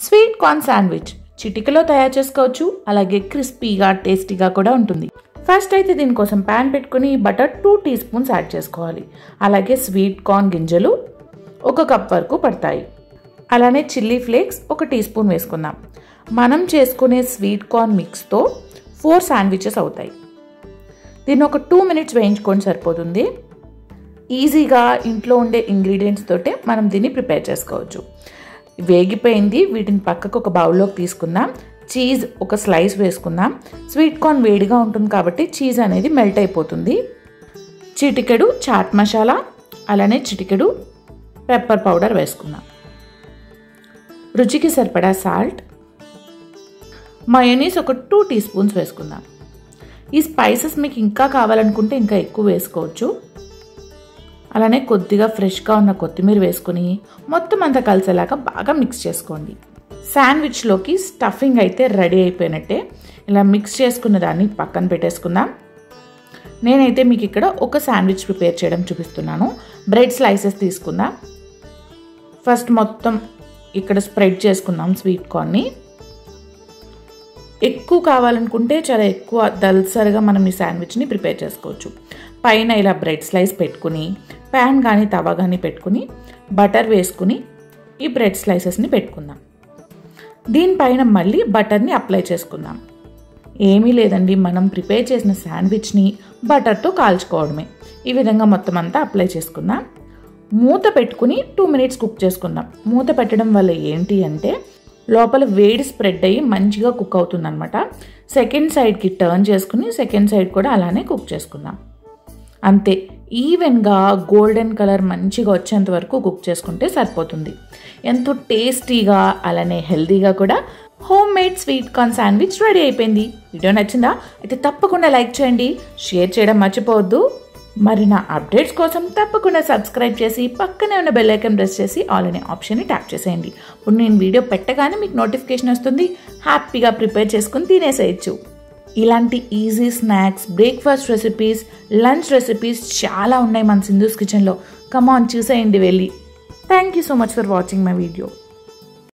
sweet corn sandwich చిటికలో తయారు చేసుకోవచ్చు అలాగే క్రిస్పీగా టేస్టీగా కూడా ఉంటుంది ఫస్ట్ అయితే దీనికోసం ప్యాన్ పెట్టుకుని butter two tea teaspoons add చేసుకోవాలి అలాగే స్వీట్ కార్న్ గింజలు ఒక కప్ వరకు పడతాయి అలానే చిల్లీ ఫ్లేక్స్ ఒక టీ స్పూన్ వేసుకుందాం మనం చేసుకునే స్వీట్ కార్న్ మిక్స్తో ఫోర్ శాండ్విచెస్ అవుతాయి దీన్ని ఒక టూ మినిట్స్ వేయించుకొని సరిపోతుంది ఈజీగా ఇంట్లో ఉండే ఇంగ్రీడియంట్స్ తోటే మనం దీన్ని ప్రిపేర్ చేసుకోవచ్చు వేగిపోయింది వీటిని పక్కకు ఒక బౌల్లోకి తీసుకుందాం చీజ్ ఒక స్లైస్ వేసుకుందాం స్వీట్ కార్న్ వేడిగా ఉంటుంది కాబట్టి చీజ్ అనేది మెల్ట్ అయిపోతుంది చిటికెడు చాట్ మసాలా అలానే చిటికెడు పెప్పర్ పౌడర్ వేసుకుందాం రుచికి సరిపడా సాల్ట్ మయోనీస్ ఒక టూ టీ స్పూన్స్ వేసుకుందాం ఈ స్పైసెస్ మీకు ఇంకా కావాలనుకుంటే ఇంకా ఎక్కువ వేసుకోవచ్చు అలానే కొద్దిగా ఫ్రెష్గా ఉన్న కొత్తిమీర వేసుకుని మొత్తం అంతా కలిసేలాగా బాగా మిక్స్ చేసుకోండి శాండ్విచ్లోకి స్టఫింగ్ అయితే రెడీ అయిపోయినట్టే ఇలా మిక్స్ చేసుకున్న దాన్ని పక్కన పెట్టేసుకుందాం నేనైతే మీకు ఇక్కడ ఒక శాండ్విచ్ ప్రిపేర్ చేయడం చూపిస్తున్నాను బ్రెడ్ స్లైసెస్ తీసుకుందాం ఫస్ట్ మొత్తం ఇక్కడ స్ప్రెడ్ చేసుకుందాం స్వీట్ కార్న్ని ఎక్కువ కావాలనుకుంటే చాలా ఎక్కువ దల్సరిగా మనం ఈ శాండ్విచ్ని ప్రిపేర్ చేసుకోవచ్చు పైన ఇలా బ్రెడ్ స్లైస్ పెట్టుకుని ప్యాన్ కానీ తవా కానీ పెట్టుకుని బటర్ వేసుకుని ఈ బ్రెడ్ స్లైసెస్ని పెట్టుకుందాం దీనిపైన మళ్ళీ బటర్ని అప్లై చేసుకుందాం ఏమీ లేదండి మనం ప్రిపేర్ చేసిన శాండ్విచ్ని బటర్తో కాల్చుకోవడమే ఈ విధంగా మొత్తం అంతా అప్లై చేసుకుందాం మూత పెట్టుకుని టూ మినిట్స్ కుక్ చేసుకుందాం మూత పెట్టడం వల్ల ఏంటి అంటే లోపల వేడి స్ప్రెడ్ అయ్యి మంచిగా కుక్ అవుతుంది అనమాట సెకండ్ సైడ్కి టర్న్ చేసుకుని సెకండ్ సైడ్ కూడా అలానే కుక్ చేసుకుందాం అంతే ఈవెన్గా గోల్డెన్ కలర్ మంచిగా వచ్చేంత వరకు కుక్ చేసుకుంటే సరిపోతుంది ఎంతో టేస్టీగా అలానే హెల్తీగా కూడా home made sweet corn sandwich ready అయిపోయింది వీడియో నచ్చిందా అయితే తప్పకుండా లైక్ చేయండి షేర్ చేయడం మర్చిపోవద్దు మరి నా అప్డేట్స్ కోసం తప్పకుండా సబ్స్క్రైబ్ చేసి పక్కనే ఉన్న బెల్ ఐకన్ ప్రెస్ చేసి ఆల్ అనే ఆప్షన్ని ట్యాప్ చేసేయండి ఇప్పుడు నేను వీడియో పెట్టగానే మీకు నోటిఫికేషన్ వస్తుంది హ్యాపీగా ప్రిపేర్ చేసుకుని తినేసేయచ్చు ఇలాంటి easy snacks breakfast recipes lunch recipes చాలా ఉన్నాయి మన సింధూస్ కిచెన్లో కమాన్ చూసేయండి వెళ్ళి thank you so much for watching my video